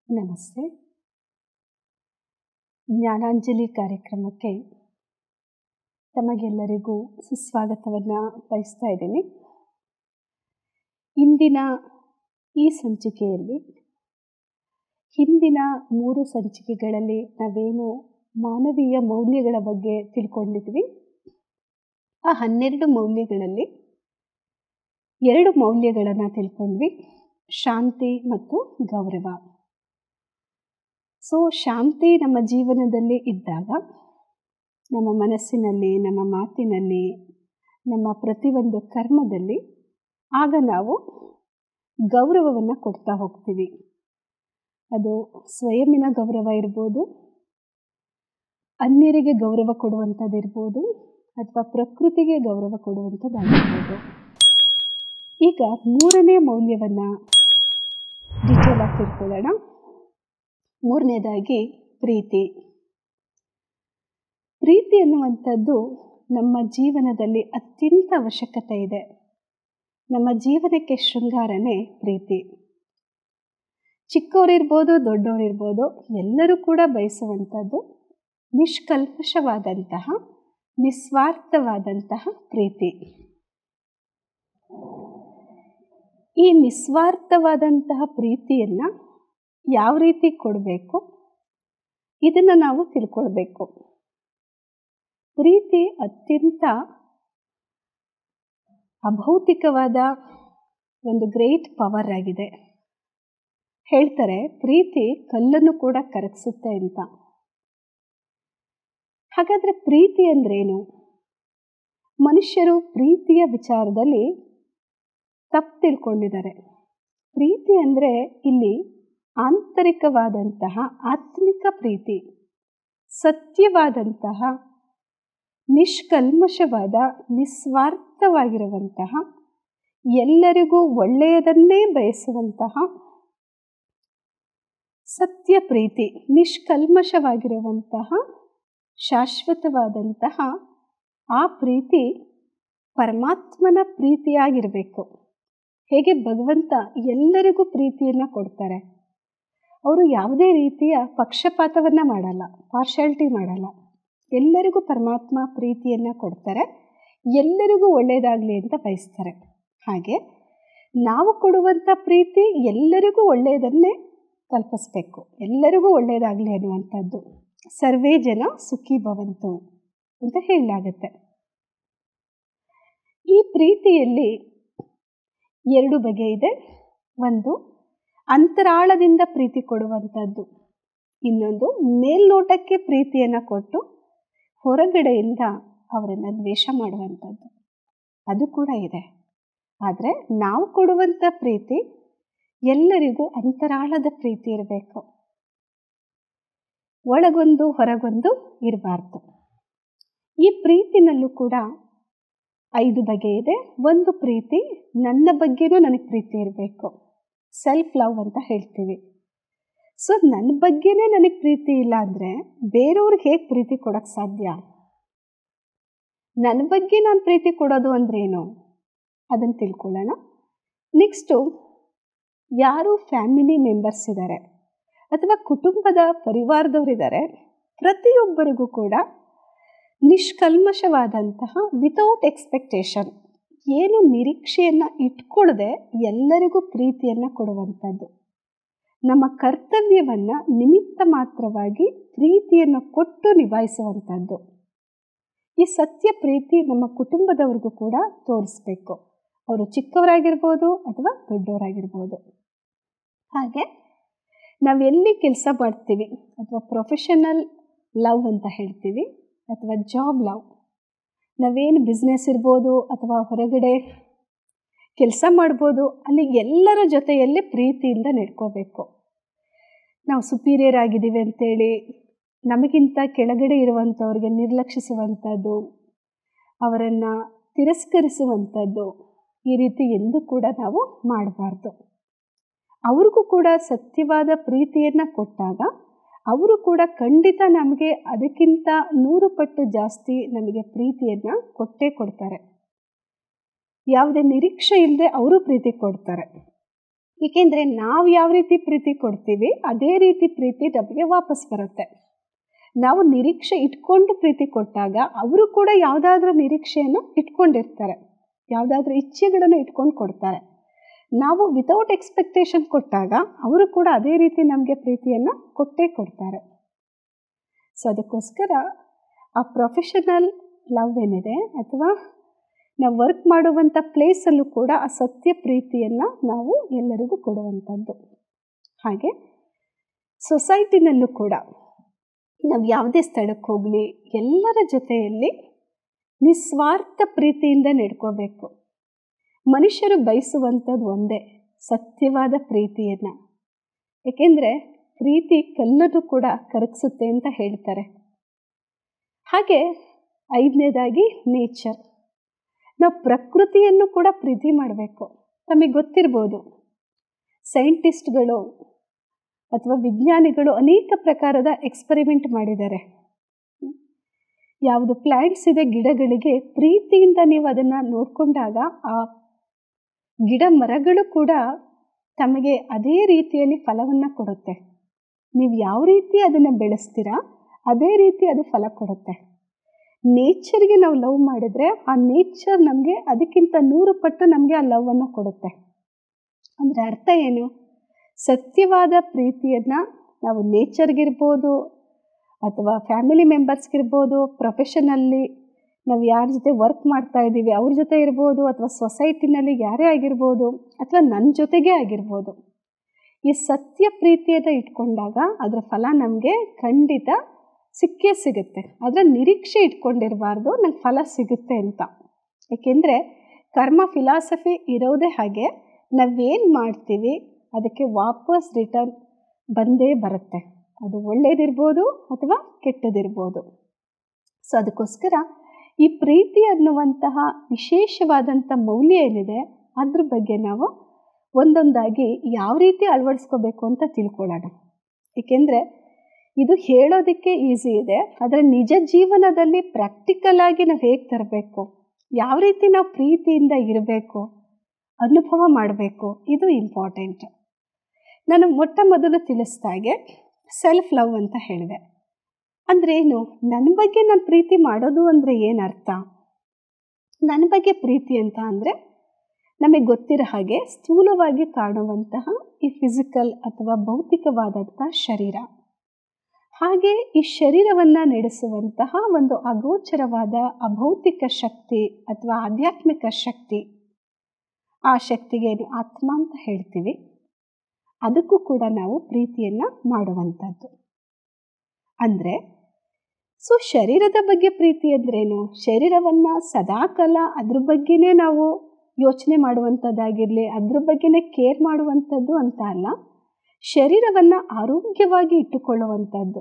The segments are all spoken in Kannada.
ನಮಸ್ತೆ ಜ್ಞಾನಾಂಜಲಿ ಕಾರ್ಯಕ್ರಮಕ್ಕೆ ತಮಗೆಲ್ಲರಿಗೂ ಸುಸ್ವಾಗತವನ್ನು ಬಯಸ್ತಾ ಇದ್ದೀನಿ ಇಂದಿನ ಈ ಸಂಚಿಕೆಯಲ್ಲಿ ಹಿಂದಿನ ಮೂರು ಸಂಚಿಕೆಗಳಲ್ಲಿ ನಾವೇನು ಮಾನವೀಯ ಮೌಲ್ಯಗಳ ಬಗ್ಗೆ ತಿಳ್ಕೊಂಡಿದ್ವಿ ಆ ಹನ್ನೆರಡು ಮೌಲ್ಯಗಳಲ್ಲಿ ಎರಡು ಮೌಲ್ಯಗಳನ್ನು ತಿಳ್ಕೊಂಡ್ವಿ ಶಾಂತಿ ಮತ್ತು ಗೌರವ ಸೊ ಶಾಂತಿ ನಮ್ಮ ಜೀವನದಲ್ಲಿ ಇದ್ದಾಗ ನಮ್ಮ ಮನಸ್ಸಿನಲ್ಲಿ ನಮ್ಮ ಮಾತಿನಲ್ಲಿ ನಮ್ಮ ಪ್ರತಿಯೊಂದು ಕರ್ಮದಲ್ಲಿ ಆಗ ನಾವು ಗೌರವವನ್ನು ಕೊಡ್ತಾ ಹೋಗ್ತೀವಿ ಅದು ಸ್ವಯಂನ ಗೌರವ ಇರ್ಬೋದು ಅನ್ಯರಿಗೆ ಗೌರವ ಕೊಡುವಂಥದ್ದಿರ್ಬೋದು ಅಥವಾ ಪ್ರಕೃತಿಗೆ ಗೌರವ ಕೊಡುವಂಥದ್ದಾಗಿರ್ಬೋದು ಈಗ ಮೂರನೇ ಮೌಲ್ಯವನ್ನು ಡಿಟೇಲ್ ಆಗಿ ತಿಳ್ಕೊಳ್ಳೋಣ ಮೂರನೇದಾಗಿ ಪ್ರೀತಿ ಪ್ರೀತಿ ಅನ್ನುವಂಥದ್ದು ನಮ್ಮ ಜೀವನದಲ್ಲಿ ಅತ್ಯಂತ ಅವಶ್ಯಕತೆ ಇದೆ ನಮ್ಮ ಜೀವನಕ್ಕೆ ಶೃಂಗಾರನೇ ಪ್ರೀತಿ ಚಿಕ್ಕವರಿರ್ಬೋದು ದೊಡ್ಡವರಿರ್ಬೋದು ಎಲ್ಲರೂ ಕೂಡ ಬಯಸುವಂಥದ್ದು ನಿಷ್ಕಲ್ಮಶವಾದಂತಹ ನಿಸ್ವಾರ್ಥವಾದಂತಹ ಪ್ರೀತಿ ಈ ನಿಸ್ವಾರ್ಥವಾದಂತಹ ಪ್ರೀತಿಯನ್ನು ಯಾವ ರೀತಿ ಕೊಡಬೇಕು ಇದನ್ನು ನಾವು ತಿಳ್ಕೊಳ್ಬೇಕು ಪ್ರೀತಿ ಅತ್ಯಂತ ಅಭೌತಿಕವಾದ ಒಂದು ಗ್ರೇಟ್ ಪವರ್ ಆಗಿದೆ ಹೇಳ್ತಾರೆ ಪ್ರೀತಿ ಕಲ್ಲನ್ನು ಕೂಡ ಕರಗಿಸುತ್ತೆ ಅಂತ ಹಾಗಾದರೆ ಪ್ರೀತಿ ಅಂದ್ರೇನು ಮನುಷ್ಯರು ಪ್ರೀತಿಯ ವಿಚಾರದಲ್ಲಿ ತಪ್ಪು ತಿಳ್ಕೊಂಡಿದ್ದಾರೆ ಪ್ರೀತಿ ಅಂದರೆ ಇಲ್ಲಿ ಆಂತರಿಕವಾದಂತಹ ಆತ್ಮಿಕ ಪ್ರೀತಿ ಸತ್ಯವಾದಂತಹ ನಿಷ್ಕಲ್ಮಶವಾದ ನಿಸ್ವಾರ್ಥವಾಗಿರುವಂತಹ ಎಲ್ಲರಿಗೂ ಒಳ್ಳೆಯದನ್ನೇ ಬಯಸುವಂತಹ ಸತ್ಯ ಪ್ರೀತಿ ನಿಷ್ಕಲ್ಮಶವಾಗಿರುವಂತಹ ಶಾಶ್ವತವಾದಂತಹ ಆ ಪ್ರೀತಿ ಪರಮಾತ್ಮನ ಪ್ರೀತಿಯಾಗಿರಬೇಕು ಹೇಗೆ ಭಗವಂತ ಎಲ್ಲರಿಗೂ ಪ್ರೀತಿಯನ್ನು ಕೊಡ್ತಾರೆ ಅವರು ಯಾವುದೇ ರೀತಿಯ ಪಕ್ಷಪಾತವನ್ನು ಮಾಡಲ್ಲ ಪಾರ್ಶಾಲಿಟಿ ಮಾಡಲ್ಲ ಎಲ್ಲರಿಗೂ ಪರಮಾತ್ಮ ಪ್ರೀತಿಯನ್ನು ಕೊಡ್ತಾರೆ ಎಲ್ಲರಿಗೂ ಒಳ್ಳೆಯದಾಗಲಿ ಅಂತ ಬಯಸ್ತಾರೆ ಹಾಗೆ ನಾವು ಕೊಡುವಂಥ ಪ್ರೀತಿ ಎಲ್ಲರಿಗೂ ಒಳ್ಳೆಯದನ್ನೇ ಕಲ್ಪಿಸ್ಬೇಕು ಎಲ್ಲರಿಗೂ ಒಳ್ಳೆಯದಾಗಲಿ ಅನ್ನುವಂಥದ್ದು ಸರ್ವೇ ಜನ ಸುಖಿ ಭವಂತು ಅಂತ ಹೇಳಲಾಗುತ್ತೆ ಈ ಪ್ರೀತಿಯಲ್ಲಿ ಎರಡು ಬಗೆ ಇದೆ ಒಂದು ಅಂತರಾಳದಿಂದ ಪ್ರೀತಿ ಕೊಡುವಂಥದ್ದು ಇನ್ನೊಂದು ಮೇಲ್ನೋಟಕ್ಕೆ ಪ್ರೀತಿಯನ್ನು ಕೊಟ್ಟು ಹೊರಗಡೆಯಿಂದ ಅವರನ್ನು ದ್ವೇಷ ಮಾಡುವಂಥದ್ದು ಅದು ಕೂಡ ಇದೆ ಆದರೆ ನಾವು ಕೊಡುವಂಥ ಪ್ರೀತಿ ಎಲ್ಲರಿಗೂ ಅಂತರಾಳದ ಪ್ರೀತಿ ಇರಬೇಕು ಒಳಗೊಂದು ಹೊರಗೊಂದು ಇರಬಾರ್ದು ಈ ಪ್ರೀತಿನಲ್ಲೂ ಕೂಡ ಐದು ಬಗೆ ಇದೆ ಒಂದು ಪ್ರೀತಿ ನನ್ನ ಬಗ್ಗೆನೂ ನನಗೆ ಪ್ರೀತಿ ಇರಬೇಕು ಸೆಲ್ಫ್ ಲವ್ ಅಂತ ಹೇಳ್ತೀವಿ ಸೊ ನನ್ನ ಬಗ್ಗೆನೇ ನನಗೆ ಪ್ರೀತಿ ಇಲ್ಲ ಅಂದರೆ ಬೇರೆಯವ್ರಿಗೆ ಹೇಗೆ ಪ್ರೀತಿ ಕೊಡೋಕ್ಕೆ ಸಾಧ್ಯ ನನ್ನ ಬಗ್ಗೆ ನಾನು ಪ್ರೀತಿ ಕೊಡೋದು ಅಂದ್ರೇನು ಅದನ್ನು ತಿಳ್ಕೊಳ್ಳೋಣ ನೆಕ್ಸ್ಟು ಯಾರು ಫ್ಯಾಮಿಲಿ ಮೆಂಬರ್ಸ್ ಇದ್ದಾರೆ ಅಥವಾ ಕುಟುಂಬದ ಪರಿವಾರದವರಿದ್ದಾರೆ ಪ್ರತಿಯೊಬ್ಬರಿಗೂ ಕೂಡ ನಿಷ್ಕಲ್ಮಶವಾದಂತಹ ವಿತೌಟ್ ಎಕ್ಸ್ಪೆಕ್ಟೇಷನ್ ಏನು ನಿರೀಕ್ಷೆಯನ್ನು ಇಟ್ಕೊಳ್ಳದೆ ಎಲ್ಲರಿಗೂ ಪ್ರೀತಿಯನ್ನು ಕೊಡುವಂಥದ್ದು ನಮ್ಮ ಕರ್ತವ್ಯವನ್ನು ನಿಮಿತ್ತ ಮಾತ್ರವಾಗಿ ಪ್ರೀತಿಯನ್ನು ಕೊಟ್ಟು ನಿಭಾಯಿಸುವಂಥದ್ದು ಈ ಸತ್ಯ ಪ್ರೀತಿ ನಮ್ಮ ಕುಟುಂಬದವ್ರಿಗೂ ಕೂಡ ತೋರಿಸ್ಬೇಕು ಅವರು ಚಿಕ್ಕವರಾಗಿರ್ಬೋದು ಅಥವಾ ದೊಡ್ಡವರಾಗಿರ್ಬೋದು ಹಾಗೆ ನಾವೆಲ್ಲಿ ಕೆಲಸ ಮಾಡ್ತೀವಿ ಅಥವಾ ಪ್ರೊಫೆಷನಲ್ ಲವ್ ಅಂತ ಹೇಳ್ತೀವಿ ಅಥವಾ ಜಾಬ್ ಲವ್ ನಾವೇನು ಬಿಸ್ನೆಸ್ ಇರ್ಬೋದು ಅಥವಾ ಹೊರಗಡೆ ಕೆಲಸ ಮಾಡ್ಬೋದು ಅಲ್ಲಿ ಎಲ್ಲರ ಜೊತೆಯಲ್ಲಿ ಪ್ರೀತಿಯಿಂದ ನಡ್ಕೋಬೇಕು ನಾವು ಸುಪೀರಿಯರ್ ಆಗಿದ್ದೀವಿ ಅಂತೇಳಿ ನಮಗಿಂತ ಕೆಳಗಡೆ ಇರುವಂಥವ್ರಿಗೆ ನಿರ್ಲಕ್ಷಿಸುವಂಥದ್ದು ಅವರನ್ನು ತಿರಸ್ಕರಿಸುವಂಥದ್ದು ಈ ರೀತಿ ಎಂದೂ ಕೂಡ ನಾವು ಮಾಡಬಾರ್ದು ಅವ್ರಿಗೂ ಕೂಡ ಸತ್ಯವಾದ ಪ್ರೀತಿಯನ್ನು ಕೊಟ್ಟಾಗ ಅವರು ಕೂಡ ಖಂಡಿತ ನಮಗೆ ಅದಕ್ಕಿಂತ ನೂರು ಪಟ್ಟು ಜಾಸ್ತಿ ನಮಗೆ ಪ್ರೀತಿಯನ್ನು ಕೊಟ್ಟೇ ಕೊಡ್ತಾರೆ ಯಾವುದೇ ನಿರೀಕ್ಷೆ ಇಲ್ಲದೆ ಅವರು ಪ್ರೀತಿ ಕೊಡ್ತಾರೆ ಏಕೆಂದರೆ ನಾವು ಯಾವ ರೀತಿ ಪ್ರೀತಿ ಕೊಡ್ತೀವಿ ಅದೇ ರೀತಿ ಪ್ರೀತಿ ನಮಗೆ ವಾಪಸ್ ಬರುತ್ತೆ ನಾವು ನಿರೀಕ್ಷೆ ಇಟ್ಕೊಂಡು ಪ್ರೀತಿ ಕೊಟ್ಟಾಗ ಅವರು ಕೂಡ ಯಾವುದಾದ್ರೂ ನಿರೀಕ್ಷೆಯನ್ನು ಇಟ್ಕೊಂಡಿರ್ತಾರೆ ಯಾವುದಾದ್ರೂ ಇಚ್ಛೆಗಳನ್ನು ಇಟ್ಕೊಂಡು ಕೊಡ್ತಾರೆ ನಾವು ವಿತೌಟ್ ಎಕ್ಸ್ಪೆಕ್ಟೇಷನ್ ಕೊಟ್ಟಾಗ ಅವರು ಕೂಡ ಅದೇ ರೀತಿ ನಮಗೆ ಪ್ರೀತಿಯನ್ನು ಕೊಟ್ಟೇ ಕೊಡ್ತಾರೆ ಸೊ ಅದಕ್ಕೋಸ್ಕರ ಆ ಪ್ರೊಫೆಷನಲ್ ಲವ್ ಏನಿದೆ ಅಥವಾ ನಾವು ವರ್ಕ್ ಮಾಡುವಂಥ ಪ್ಲೇಸಲ್ಲೂ ಕೂಡ ಆ ಸತ್ಯ ಪ್ರೀತಿಯನ್ನು ನಾವು ಎಲ್ಲರಿಗೂ ಕೊಡುವಂಥದ್ದು ಹಾಗೆ ಸೊಸೈಟಿನಲ್ಲೂ ಕೂಡ ನಾವು ಯಾವುದೇ ಸ್ಥಳಕ್ಕೆ ಹೋಗಲಿ ಎಲ್ಲರ ಜೊತೆಯಲ್ಲಿ ನಿಸ್ವಾರ್ಥ ಪ್ರೀತಿಯಿಂದ ನಡ್ಕೋಬೇಕು ಮನುಷ್ಯರು ಬಯಸುವಂಥದ್ದು ಒಂದೇ ಸತ್ಯವಾದ ಪ್ರೀತಿಯನ್ನು ಏಕೆಂದರೆ ಪ್ರೀತಿ ಕಲ್ಲನ್ನು ಕೂಡ ಕರಗಿಸುತ್ತೆ ಅಂತ ಹೇಳ್ತಾರೆ ಹಾಗೆ ಐದನೇದಾಗಿ ನೇಚರ್ ನಾವು ಪ್ರಕೃತಿಯನ್ನು ಕೂಡ ಪ್ರೀತಿ ಮಾಡಬೇಕು ನಮಗೆ ಗೊತ್ತಿರ್ಬೋದು ಸೈಂಟಿಸ್ಟ್ಗಳು ಅಥವಾ ವಿಜ್ಞಾನಿಗಳು ಅನೇಕ ಪ್ರಕಾರದ ಎಕ್ಸ್ಪರಿಮೆಂಟ್ ಮಾಡಿದ್ದಾರೆ ಯಾವುದು ಪ್ಲ್ಯಾಂಟ್ಸ್ ಇದೆ ಗಿಡಗಳಿಗೆ ಪ್ರೀತಿಯಿಂದ ನೀವು ಅದನ್ನು ನೋಡಿಕೊಂಡಾಗ ಆ ಗಿಡ ಮರಗಳು ಕೂಡ ತಮಗೆ ಅದೇ ರೀತಿಯಲ್ಲಿ ಫಲವನ್ನು ಕೊಡುತ್ತೆ ನೀವು ಯಾವ ರೀತಿ ಅದನ್ನು ಬೆಳೆಸ್ತೀರಾ ಅದೇ ರೀತಿ ಅದು ಫಲ ಕೊಡುತ್ತೆ ನೇಚರ್ಗೆ ನಾವು ಲವ್ ಮಾಡಿದರೆ ಆ ನೇಚರ್ ನಮಗೆ ಅದಕ್ಕಿಂತ ನೂರು ಪಟ್ಟು ನಮಗೆ ಆ ಲವನ್ನು ಕೊಡುತ್ತೆ ಅಂದರೆ ಅರ್ಥ ಏನು ಸತ್ಯವಾದ ಪ್ರೀತಿಯನ್ನು ನಾವು ನೇಚರ್ಗಿರ್ಬೋದು ಅಥವಾ ಫ್ಯಾಮಿಲಿ ಮೆಂಬರ್ಸ್ಗಿರ್ಬೋದು ಪ್ರೊಫೆಷನಲ್ಲಿ ನಾವು ಯಾರ ಜೊತೆ ವರ್ಕ್ ಮಾಡ್ತಾ ಇದ್ದೀವಿ ಅವ್ರ ಜೊತೆ ಇರ್ಬೋದು ಅಥವಾ ಸೊಸೈಟಿನಲ್ಲಿ ಯಾರೇ ಆಗಿರ್ಬೋದು ಅಥವಾ ನನ್ನ ಜೊತೆಗೇ ಆಗಿರ್ಬೋದು ಈ ಸತ್ಯ ಪ್ರೀತಿಯನ್ನು ಇಟ್ಕೊಂಡಾಗ ಅದರ ಫಲ ನಮಗೆ ಖಂಡಿತ ಸಿಕ್ಕೇ ಸಿಗುತ್ತೆ ಅದರ ನಿರೀಕ್ಷೆ ಇಟ್ಕೊಂಡಿರಬಾರ್ದು ನಂಗೆ ಫಲ ಸಿಗುತ್ತೆ ಅಂತ ಏಕೆಂದರೆ ಕರ್ಮ ಫಿಲಾಸಫಿ ಇರೋದೇ ಹಾಗೆ ನಾವೇನು ಮಾಡ್ತೀವಿ ಅದಕ್ಕೆ ವಾಪಸ್ ರಿಟರ್ನ್ ಬಂದೇ ಬರುತ್ತೆ ಅದು ಒಳ್ಳೇದಿರ್ಬೋದು ಅಥವಾ ಕೆಟ್ಟದಿರ್ಬೋದು ಸೊ ಅದಕ್ಕೋಸ್ಕರ ಈ ಪ್ರೀತಿ ಅನ್ನುವಂತಹ ವಿಶೇಷವಾದಂಥ ಮೌಲ್ಯ ಏನಿದೆ ಅದ್ರ ಬಗ್ಗೆ ನಾವು ಒಂದೊಂದಾಗಿ ಯಾವ ರೀತಿ ಅಳವಡಿಸ್ಕೋಬೇಕು ಅಂತ ತಿಳ್ಕೊಳ್ಳೋಣ ಏಕೆಂದರೆ ಇದು ಹೇಳೋದಕ್ಕೆ ಈಸಿ ಇದೆ ಆದರೆ ನಿಜ ಜೀವನದಲ್ಲಿ ಪ್ರಾಕ್ಟಿಕಲ್ ಆಗಿ ನಾವು ಹೇಗೆ ತರಬೇಕು ಯಾವ ರೀತಿ ನಾವು ಪ್ರೀತಿಯಿಂದ ಇರಬೇಕು ಅನುಭವ ಮಾಡಬೇಕು ಇದು ಇಂಪಾರ್ಟೆಂಟ್ ನಾನು ಮೊಟ್ಟ ಮೊದಲು ತಿಳಿಸ್ದಾಗೆ ಸೆಲ್ಫ್ ಲವ್ ಅಂತ ಹೇಳಿದೆ ಅಂದರೆ ಏನು ನನ್ನ ಬಗ್ಗೆ ನಾನು ಪ್ರೀತಿ ಮಾಡೋದು ಅಂದರೆ ಏನರ್ಥ ನನ್ನ ಬಗ್ಗೆ ಪ್ರೀತಿ ಅಂತ ಅಂದರೆ ನಮಗೆ ಗೊತ್ತಿರೋ ಹಾಗೆ ಸ್ಥೂಲವಾಗಿ ಕಾಣುವಂತಹ ಈ ಫಿಸಿಕಲ್ ಅಥವಾ ಭೌತಿಕವಾದಂಥ ಶರೀರ ಹಾಗೆ ಈ ಶರೀರವನ್ನು ನಡೆಸುವಂತಹ ಒಂದು ಅಗೋಚರವಾದ ಅಭೌತಿಕ ಶಕ್ತಿ ಅಥವಾ ಆಧ್ಯಾತ್ಮಿಕ ಶಕ್ತಿ ಆ ಶಕ್ತಿಗೇನು ಆತ್ಮ ಅಂತ ಹೇಳ್ತೀವಿ ಅದಕ್ಕೂ ಕೂಡ ನಾವು ಪ್ರೀತಿಯನ್ನು ಮಾಡುವಂಥದ್ದು ಅಂದರೆ ಸೊ ಶರೀರದ ಬಗ್ಗೆ ಪ್ರೀತಿ ಅಂದ್ರೇನು ಶರೀರವನ್ನು ಸದಾಕಾಲ ಅದ್ರ ಬಗ್ಗೆನೇ ನಾವು ಯೋಚನೆ ಮಾಡುವಂಥದ್ದಾಗಿರಲಿ ಅದ್ರ ಬಗ್ಗೆನೇ ಕೇರ್ ಮಾಡುವಂಥದ್ದು ಅಂತ ಅಲ್ಲ ಶರೀರವನ್ನು ಆರೋಗ್ಯವಾಗಿ ಇಟ್ಟುಕೊಳ್ಳುವಂಥದ್ದು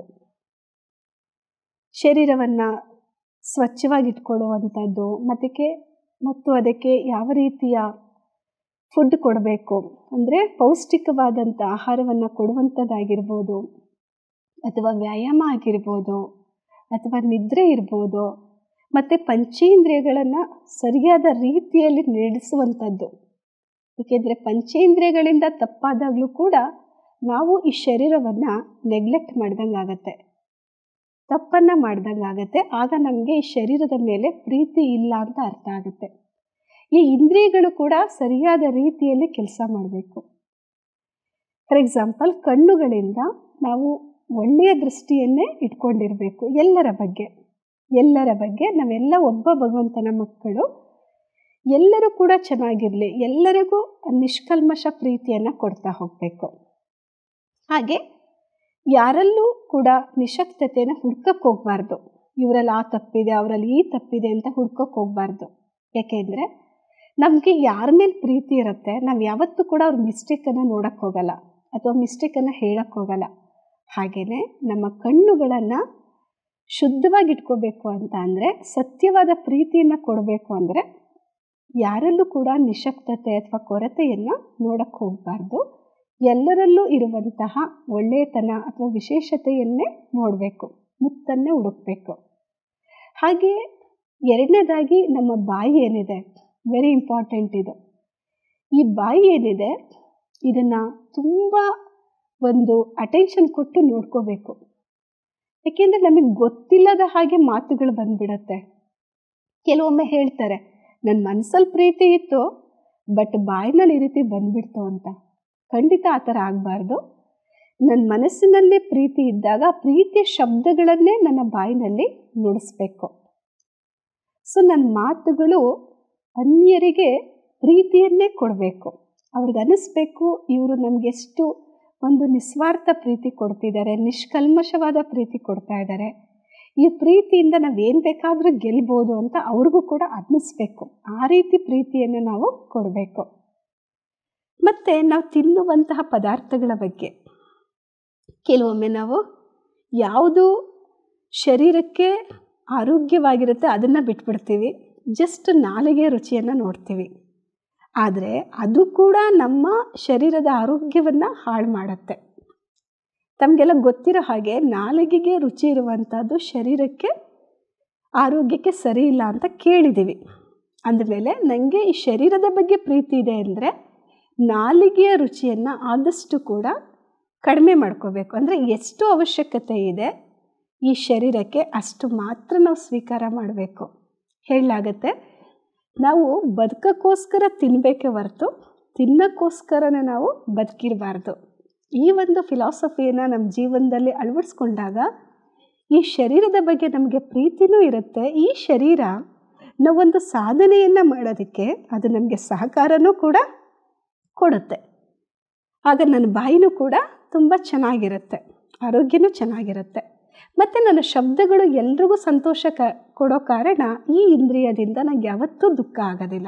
ಶರೀರವನ್ನು ಸ್ವಚ್ಛವಾಗಿ ಇಟ್ಕೊಳ್ಳುವಂಥದ್ದು ಮತ್ತಕ್ಕೆ ಮತ್ತು ಅದಕ್ಕೆ ಯಾವ ರೀತಿಯ ಫುಡ್ ಕೊಡಬೇಕು ಅಂದರೆ ಪೌಷ್ಟಿಕವಾದಂಥ ಆಹಾರವನ್ನು ಕೊಡುವಂಥದ್ದಾಗಿರ್ಬೋದು ಅಥವಾ ವ್ಯಾಯಾಮ ಆಗಿರ್ಬೋದು ಅಥವಾ ನಿದ್ರೆ ಇರ್ಬೋದು ಮತ್ತು ಪಂಚೇಂದ್ರಿಯಗಳನ್ನು ಸರಿಯಾದ ರೀತಿಯಲ್ಲಿ ನಡೆಸುವಂಥದ್ದು ಏಕೆಂದರೆ ಪಂಚೇಂದ್ರಿಯಗಳಿಂದ ತಪ್ಪಾದಾಗಲೂ ಕೂಡ ನಾವು ಈ ಶರೀರವನ್ನು ನೆಗ್ಲೆಕ್ಟ್ ಮಾಡ್ದಂಗೆ ಆಗತ್ತೆ ತಪ್ಪನ್ನು ಮಾಡ್ದಂಗೆ ಆಗತ್ತೆ ಆಗ ನಮಗೆ ಈ ಶರೀರದ ಮೇಲೆ ಪ್ರೀತಿ ಇಲ್ಲ ಅಂತ ಅರ್ಥ ಆಗುತ್ತೆ ಈ ಇಂದ್ರಿಯಗಳು ಕೂಡ ಸರಿಯಾದ ರೀತಿಯಲ್ಲಿ ಕೆಲಸ ಮಾಡಬೇಕು ಫಾರ್ ಎಕ್ಸಾಂಪಲ್ ಕಣ್ಣುಗಳಿಂದ ನಾವು ಒಳ್ಳೆಯ ದೃಷ್ಟಿಯನ್ನೇ ಇಟ್ಕೊಂಡಿರಬೇಕು ಎಲ್ಲರ ಬಗ್ಗೆ ಎಲ್ಲರ ಬಗ್ಗೆ ನಾವೆಲ್ಲ ಒಬ್ಬ ಭಗವಂತನ ಮಕ್ಕಳು ಎಲ್ಲರೂ ಕೂಡ ಚೆನ್ನಾಗಿರಲಿ ಎಲ್ಲರಿಗೂ ನಿಷ್ಕಲ್ಮಶ ಪ್ರೀತಿಯನ್ನು ಕೊಡ್ತಾ ಹೋಗಬೇಕು ಹಾಗೆ ಯಾರಲ್ಲೂ ಕೂಡ ನಿಶಕ್ತತೆಯನ್ನು ಹುಡ್ಕಕ್ಕೆ ಹೋಗಬಾರ್ದು ಇವರಲ್ಲಿ ಆ ತಪ್ಪಿದೆ ಅವರಲ್ಲಿ ಈ ತಪ್ಪಿದೆ ಅಂತ ಹುಡ್ಕಕ್ಕೆ ಹೋಗಬಾರ್ದು ಯಾಕೆಂದರೆ ನಮಗೆ ಯಾರ ಮೇಲೆ ಪ್ರೀತಿ ಇರುತ್ತೆ ನಾವು ಯಾವತ್ತೂ ಕೂಡ ಅವ್ರ ಮಿಸ್ಟೇಕನ್ನು ನೋಡೋಕ್ಕೆ ಹೋಗಲ್ಲ ಅಥವಾ ಮಿಸ್ಟೇಕನ್ನು ಹೇಳಕ್ಕೆ ಹೋಗಲ್ಲ ಹಾಗೆಯೇ ನಮ್ಮ ಕಣ್ಣುಗಳನ್ನು ಶುದ್ಧವಾಗಿ ಇಟ್ಕೋಬೇಕು ಅಂತ ಅಂದರೆ ಸತ್ಯವಾದ ಪ್ರೀತಿಯನ್ನು ಕೊಡಬೇಕು ಅಂದರೆ ಯಾರಲ್ಲೂ ಕೂಡ ನಿಶಕ್ತತೆ ಅಥವಾ ಕೊರತೆಯನ್ನು ನೋಡಕ್ಕೆ ಹೋಗಬಾರ್ದು ಎಲ್ಲರಲ್ಲೂ ಇರುವಂತಹ ಒಳ್ಳೆಯತನ ಅಥವಾ ವಿಶೇಷತೆಯನ್ನೇ ನೋಡಬೇಕು ಮುತ್ತನ್ನೇ ಹುಡುಕಬೇಕು ಹಾಗೆ ಎರಡನೇದಾಗಿ ನಮ್ಮ ಬಾಯಿ ಏನಿದೆ ವೆರಿ ಇಂಪಾರ್ಟೆಂಟ್ ಇದು ಈ ಬಾಯಿ ಏನಿದೆ ಇದನ್ನು ತುಂಬ ಒಂದು ಅಟೆನ್ಷನ್ ಕೊಟ್ಟು ನೋಡ್ಕೋಬೇಕು ಯಾಕೆಂದರೆ ನಮಗೆ ಗೊತ್ತಿಲ್ಲದ ಹಾಗೆ ಮಾತುಗಳು ಬಂದ್ಬಿಡತ್ತೆ ಕೆಲವೊಮ್ಮೆ ಹೇಳ್ತಾರೆ ನನ್ನ ಮನಸ್ಸಲ್ಲಿ ಪ್ರೀತಿ ಇತ್ತು ಬಟ್ ಬಾಯಿನಲ್ಲಿ ಈ ರೀತಿ ಬಂದ್ಬಿಡ್ತು ಅಂತ ಖಂಡಿತ ಆ ಥರ ಆಗಬಾರ್ದು ನನ್ನ ಮನಸ್ಸಿನಲ್ಲಿ ಪ್ರೀತಿ ಇದ್ದಾಗ ಆ ಪ್ರೀತಿಯ ಶಬ್ದಗಳನ್ನೇ ನನ್ನ ಬಾಯಿನಲ್ಲಿ ನುಡಿಸ್ಬೇಕು ಸೊ ನನ್ನ ಮಾತುಗಳು ಅನ್ಯರಿಗೆ ಪ್ರೀತಿಯನ್ನೇ ಕೊಡಬೇಕು ಅವ್ರಿಗೆ ಅನ್ನಿಸ್ಬೇಕು ಇವರು ನಮಗೆಷ್ಟು ಒಂದು ನಿಸ್ವಾರ್ಥ ಪ್ರೀತಿ ಕೊಡ್ತಿದ್ದಾರೆ ನಿಷ್ಕಲ್ಮಶವಾದ ಪ್ರೀತಿ ಕೊಡ್ತಾ ಇದ್ದಾರೆ ಈ ಪ್ರೀತಿಯಿಂದ ನಾವೇನು ಬೇಕಾದರೂ ಗೆಲ್ಬೋದು ಅಂತ ಅವ್ರಿಗೂ ಕೂಡ ಅನ್ನಿಸ್ಬೇಕು ಆ ರೀತಿ ಪ್ರೀತಿಯನ್ನು ನಾವು ಕೊಡಬೇಕು ಮತ್ತು ನಾವು ತಿನ್ನುವಂತಹ ಪದಾರ್ಥಗಳ ಬಗ್ಗೆ ಕೆಲವೊಮ್ಮೆ ನಾವು ಯಾವುದು ಶರೀರಕ್ಕೆ ಆರೋಗ್ಯವಾಗಿರುತ್ತೆ ಅದನ್ನು ಬಿಟ್ಬಿಡ್ತೀವಿ ಜಸ್ಟ್ ನಾಲಿಗೆ ರುಚಿಯನ್ನು ನೋಡ್ತೀವಿ ಆದರೆ ಅದು ಕೂಡ ನಮ್ಮ ಶರೀರದ ಆರೋಗ್ಯವನ್ನು ಹಾಳು ಮಾಡುತ್ತೆ ತಮಗೆಲ್ಲ ಗೊತ್ತಿರೋ ಹಾಗೆ ನಾಲಿಗೆಗೆ ರುಚಿ ಇರುವಂಥದ್ದು ಶರೀರಕ್ಕೆ ಆರೋಗ್ಯಕ್ಕೆ ಸರಿ ಇಲ್ಲ ಅಂತ ಕೇಳಿದ್ದೀವಿ ಅಂದಮೇಲೆ ನನಗೆ ಈ ಶರೀರದ ಬಗ್ಗೆ ಪ್ರೀತಿ ಇದೆ ಅಂದರೆ ನಾಲಿಗೆಯ ರುಚಿಯನ್ನು ಆದಷ್ಟು ಕೂಡ ಕಡಿಮೆ ಮಾಡ್ಕೋಬೇಕು ಅಂದರೆ ಎಷ್ಟು ಅವಶ್ಯಕತೆ ಇದೆ ಈ ಶರೀರಕ್ಕೆ ಅಷ್ಟು ಮಾತ್ರ ನಾವು ಸ್ವೀಕಾರ ಮಾಡಬೇಕು ಹೇಳಲಾಗತ್ತೆ ನಾವು ಬದುಕಕ್ಕೋಸ್ಕರ ತಿನ್ನಬೇಕೆ ಹೊರತು ತಿನ್ನೋಕ್ಕೋಸ್ಕರನೇ ನಾವು ಬದುಕಿರಬಾರ್ದು ಈ ಒಂದು ಫಿಲಾಸಫಿಯನ್ನು ನಮ್ಮ ಜೀವನದಲ್ಲಿ ಅಳವಡಿಸ್ಕೊಂಡಾಗ ಈ ಶರೀರದ ಬಗ್ಗೆ ನಮಗೆ ಪ್ರೀತಿನೂ ಇರುತ್ತೆ ಈ ಶರೀರ ನಾವೊಂದು ಸಾಧನೆಯನ್ನು ಮಾಡೋದಕ್ಕೆ ಅದು ನಮಗೆ ಸಹಕಾರನೂ ಕೂಡ ಕೊಡುತ್ತೆ ಆಗ ನನ್ನ ಬಾಯಿನೂ ಕೂಡ ತುಂಬ ಚೆನ್ನಾಗಿರುತ್ತೆ ಆರೋಗ್ಯನೂ ಚೆನ್ನಾಗಿರುತ್ತೆ ಮತ್ತು ನನ್ನ ಶಬ್ದಗಳು ಎಲ್ರಿಗೂ ಸಂತೋಷ ಕ ಕೊಡೋ ಕಾರಣ ಈ ಇಂದ್ರಿಯದಿಂದ ನನಗೆ ಯಾವತ್ತೂ ದುಃಖ ಆಗೋದಿಲ್ಲ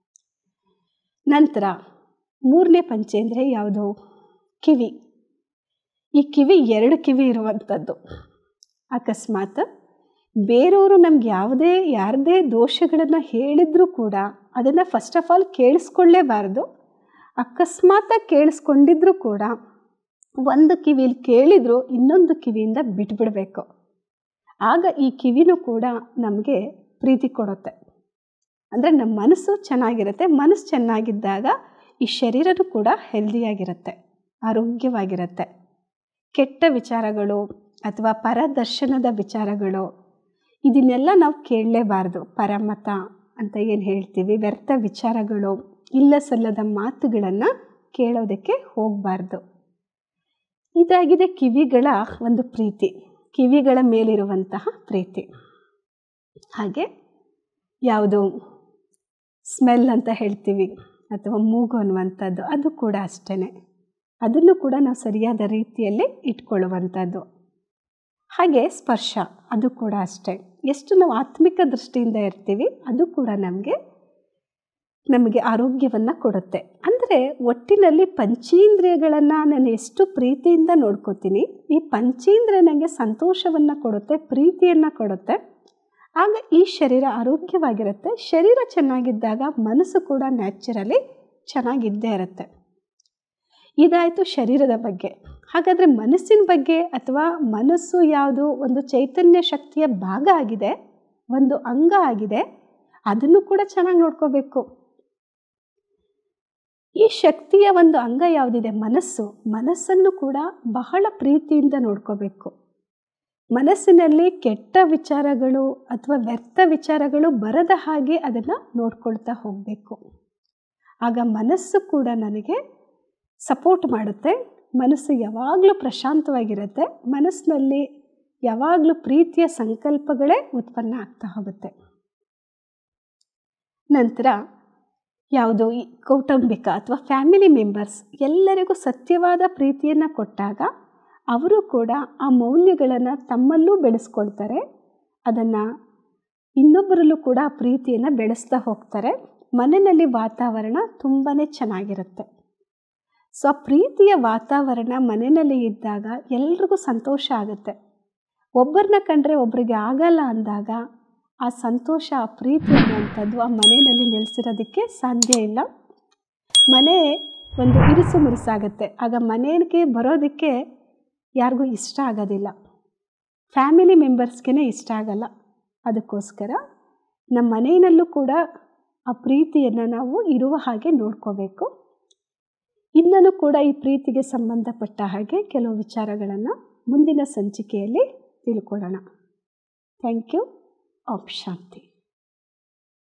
ನಂತರ ಮೂರನೇ ಪಂಚೇಂದ್ರಿಯ ಯಾವುದು ಕಿವಿ ಈ ಕಿವಿ ಎರಡು ಕಿವಿ ಇರುವಂಥದ್ದು ಅಕಸ್ಮಾತ್ ಬೇರೆಯವರು ನಮ್ಗೆ ಯಾವುದೇ ಯಾರದೇ ದೋಷಗಳನ್ನು ಹೇಳಿದರೂ ಕೂಡ ಅದನ್ನು ಫಸ್ಟ್ ಆಫ್ ಆಲ್ ಕೇಳಿಸ್ಕೊಳ್ಳೇಬಾರ್ದು ಅಕಸ್ಮಾತಾಗಿ ಕೇಳಿಸ್ಕೊಂಡಿದ್ರೂ ಕೂಡ ಒಂದು ಕಿವಿಲಿ ಕೇಳಿದರೂ ಇನ್ನೊಂದು ಕಿವಿಯಿಂದ ಬಿಟ್ಬಿಡಬೇಕು ಆಗ ಈ ಕಿವಿನೂ ಕೂಡ ನಮಗೆ ಪ್ರೀತಿ ಕೊಡುತ್ತೆ ಅಂದರೆ ನಮ್ಮ ಮನಸ್ಸು ಚೆನ್ನಾಗಿರುತ್ತೆ ಮನಸ್ಸು ಚೆನ್ನಾಗಿದ್ದಾಗ ಈ ಶರೀರನೂ ಕೂಡ ಹೆಲ್ದಿಯಾಗಿರುತ್ತೆ ಆರೋಗ್ಯವಾಗಿರುತ್ತೆ ಕೆಟ್ಟ ವಿಚಾರಗಳು ಅಥವಾ ಪರದರ್ಶನದ ವಿಚಾರಗಳು ಇದನ್ನೆಲ್ಲ ನಾವು ಕೇಳಲೇಬಾರ್ದು ಪರಮತ ಅಂತ ಏನು ಹೇಳ್ತೀವಿ ವ್ಯರ್ಥ ವಿಚಾರಗಳು ಇಲ್ಲ ಸಲ್ಲದ ಮಾತುಗಳನ್ನು ಕೇಳೋದಕ್ಕೆ ಹೋಗಬಾರ್ದು ಇದಾಗಿದೆ ಕಿವಿಗಳ ಒಂದು ಪ್ರೀತಿ ಕಿವಿಗಳ ಮೇಲಿರುವಂತಹ ಪ್ರೀತಿ ಹಾಗೆ ಯಾವುದು ಸ್ಮೆಲ್ ಅಂತ ಹೇಳ್ತೀವಿ ಅಥವಾ ಮೂಗು ಅನ್ನುವಂಥದ್ದು ಅದು ಕೂಡ ಅಷ್ಟೇ ಅದನ್ನು ಕೂಡ ನಾವು ಸರಿಯಾದ ರೀತಿಯಲ್ಲಿ ಇಟ್ಕೊಳ್ಳುವಂಥದ್ದು ಹಾಗೆ ಸ್ಪರ್ಶ ಅದು ಕೂಡ ಅಷ್ಟೇ ಎಷ್ಟು ನಾವು ಆತ್ಮಿಕ ದೃಷ್ಟಿಯಿಂದ ಇರ್ತೀವಿ ಅದು ಕೂಡ ನಮಗೆ ನಮಗೆ ಆರೋಗ್ಯವನ್ನು ಕೊಡುತ್ತೆ ಅಂದರೆ ಒಟ್ಟಿನಲ್ಲಿ ಪಂಚೇಂದ್ರಿಯಗಳನ್ನು ನಾನು ಎಷ್ಟು ಪ್ರೀತಿಯಿಂದ ನೋಡ್ಕೋತೀನಿ ಈ ಪಂಚೇಂದ್ರಿಯ ನನಗೆ ಸಂತೋಷವನ್ನು ಕೊಡುತ್ತೆ ಪ್ರೀತಿಯನ್ನು ಕೊಡುತ್ತೆ ಆಗ ಈ ಶರೀರ ಆರೋಗ್ಯವಾಗಿರುತ್ತೆ ಶರೀರ ಚೆನ್ನಾಗಿದ್ದಾಗ ಮನಸ್ಸು ಕೂಡ ನ್ಯಾಚುರಲಿ ಚೆನ್ನಾಗಿದ್ದೇ ಇರುತ್ತೆ ಇದಾಯಿತು ಶರೀರದ ಬಗ್ಗೆ ಹಾಗಾದರೆ ಮನಸ್ಸಿನ ಬಗ್ಗೆ ಅಥವಾ ಮನಸ್ಸು ಯಾವುದು ಒಂದು ಚೈತನ್ಯ ಶಕ್ತಿಯ ಭಾಗ ಆಗಿದೆ ಒಂದು ಅಂಗ ಆಗಿದೆ ಅದನ್ನು ಕೂಡ ಚೆನ್ನಾಗಿ ನೋಡ್ಕೋಬೇಕು ಈ ಶಕ್ತಿಯ ಒಂದು ಅಂಗ ಯಾವುದಿದೆ ಮನಸ್ಸು ಮನಸ್ಸನ್ನು ಕೂಡ ಬಹಳ ಪ್ರೀತಿಯಿಂದ ನೋಡ್ಕೋಬೇಕು ಮನಸ್ಸಿನಲ್ಲಿ ಕೆಟ್ಟ ವಿಚಾರಗಳು ಅಥವಾ ವ್ಯರ್ಥ ವಿಚಾರಗಳು ಬರದ ಹಾಗೆ ಅದನ್ನು ನೋಡ್ಕೊಳ್ತಾ ಹೋಗಬೇಕು ಆಗ ಮನಸ್ಸು ಕೂಡ ನನಗೆ ಸಪೋರ್ಟ್ ಮಾಡುತ್ತೆ ಮನಸ್ಸು ಯಾವಾಗಲೂ ಪ್ರಶಾಂತವಾಗಿರುತ್ತೆ ಮನಸ್ಸಿನಲ್ಲಿ ಯಾವಾಗಲೂ ಪ್ರೀತಿಯ ಸಂಕಲ್ಪಗಳೇ ಉತ್ಪನ್ನ ಆಗ್ತಾ ಹೋಗುತ್ತೆ ನಂತರ ಯಾವುದು ಈ ಕೌಟುಂಬಿಕ ಅಥವಾ ಫ್ಯಾಮಿಲಿ ಮೆಂಬರ್ಸ್ ಎಲ್ಲರಿಗೂ ಸತ್ಯವಾದ ಪ್ರೀತಿಯನ್ನು ಕೊಟ್ಟಾಗ ಅವರು ಕೂಡ ಆ ಮೌಲ್ಯಗಳನ್ನು ತಮ್ಮಲ್ಲೂ ಬೆಳೆಸ್ಕೊಳ್ತಾರೆ ಅದನ್ನು ಇನ್ನೊಬ್ಬರಲ್ಲೂ ಕೂಡ ಆ ಪ್ರೀತಿಯನ್ನು ಬೆಳೆಸ್ತಾ ಹೋಗ್ತಾರೆ ಮನೆಯಲ್ಲಿ ವಾತಾವರಣ ತುಂಬಾ ಚೆನ್ನಾಗಿರುತ್ತೆ ಸೊ ಆ ಪ್ರೀತಿಯ ವಾತಾವರಣ ಮನೆಯಲ್ಲಿ ಇದ್ದಾಗ ಎಲ್ರಿಗೂ ಸಂತೋಷ ಆಗುತ್ತೆ ಒಬ್ಬರನ್ನ ಕಂಡ್ರೆ ಒಬ್ಬರಿಗೆ ಆಗಲ್ಲ ಅಂದಾಗ ಆ ಸಂತೋಷ ಆ ಪ್ರೀತಿ ಅನ್ನುವಂಥದ್ದು ಆ ಮನೆಯಲ್ಲಿ ನೆಲೆಸಿರೋದಕ್ಕೆ ಸಾಧ್ಯ ಇಲ್ಲ ಮನೆ ಒಂದು ಇರಿಸು ಮುರುಸಾಗುತ್ತೆ ಆಗ ಮನೆಗೆ ಬರೋದಕ್ಕೆ ಯಾರಿಗೂ ಇಷ್ಟ ಆಗೋದಿಲ್ಲ ಫ್ಯಾಮಿಲಿ ಮೆಂಬರ್ಸ್ಗೆ ಇಷ್ಟ ಆಗಲ್ಲ ಅದಕ್ಕೋಸ್ಕರ ನಮ್ಮ ಮನೆಯಲ್ಲೂ ಕೂಡ ಆ ಪ್ರೀತಿಯನ್ನು ನಾವು ಇರುವ ಹಾಗೆ ನೋಡ್ಕೋಬೇಕು ಇನ್ನೂ ಕೂಡ ಈ ಪ್ರೀತಿಗೆ ಸಂಬಂಧಪಟ್ಟ ಹಾಗೆ ಕೆಲವು ವಿಚಾರಗಳನ್ನು ಮುಂದಿನ ಸಂಚಿಕೆಯಲ್ಲಿ ತಿಳ್ಕೊಳ್ಳೋಣ ಥ್ಯಾಂಕ್ ಯು ಆಪ್ ಶಾಂತಿ